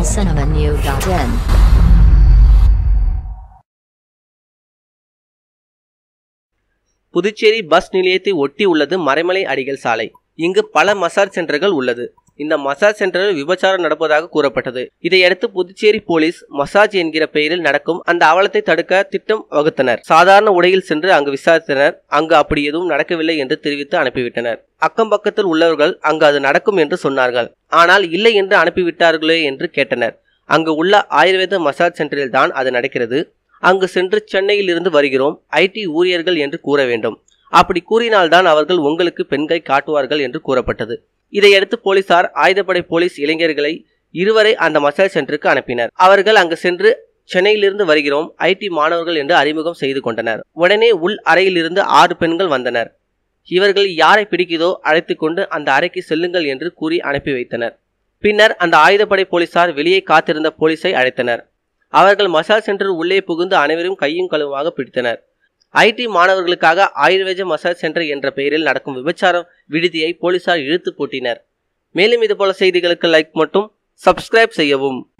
tamilcinemanew.in Puducherry bus நிலையத்தை ஒட்டி உள்ளது மறைமலை அடிகள் சாலை இங்கு பல மசாஜ் சென்டர்கள் உள்ளது இந்த மசாஜ் சென்டரில் விபச்சாரம் நடப்பதாக கூறப்பட்டது இதையடுத்து புதுச்சேரி போலீஸ் மசாஜ் என்கிற பெயரில் நடக்கும் அந்த அவலத்தை தடுக்க திட்டம் வகுத்தனர் சாதாரண உடையில் சென்று அங்கு விசாரித்தனர் அங்கு அப்படி எதுவும் நடக்கவில்லை என்று தெரிவித்து அனுப்பிவிட்டனர் அக்கம் பக்கத்தில் உள்ளவர்கள் அங்கு அது நடக்கும் என்று சொன்னார்கள் ஆனால் இல்லை என்று அனுப்பிவிட்டார்களே என்று கேட்டனர் அங்கு உள்ள ஆயுர்வேத மசாஜ் சென்டரில் தான் அது நடக்கிறது அங்கு சென்று சென்னையில் இருந்து வருகிறோம் ஐடி ஊழியர்கள் என்று கூற வேண்டும் அப்படி கூறினால்தான் அவர்கள் உங்களுக்கு பெண்களை காட்டுவார்கள் என்று கூறப்பட்டது இதையடுத்து போலீசார் ஆயுதப்படை போலீஸ் இளைஞர்களை இருவரை அந்த மசாஜ் சென்டருக்கு அனுப்பினர் அவர்கள் அங்கு சென்று சென்னையிலிருந்து வருகிறோம் ஐடி மாணவர்கள் என்று அறிமுகம் செய்து கொண்டனர் உடனே உள் அறையிலிருந்து ஆறு பெண்கள் வந்தனர் இவர்கள் யாரை பிடிக்குதோ அழைத்து கொண்டு அந்த அறைக்கு செல்லுங்கள் என்று கூறி அனுப்பி வைத்தனர் பின்னர் அந்த ஆயுதப்படை போலீசார் வெளியே காத்திருந்த போலீஸை அழைத்தனர் அவர்கள் மசாஜ் சென்டர் உள்ளே புகுந்து அனைவரும் கையும் களுமாக பிடித்தனர் ஐடி மாணவர்களுக்காக ஆயுர்வேத மசாஜ் சென்டர் என்ற பெயரில் நடக்கும் விபச்சாரம் விடுதியை போலீசார் இழுத்து பூட்டினர் மேலும் இதுபோல செய்திகளுக்கு லைக் மட்டும் சப்ஸ்கிரைப் செய்யவும்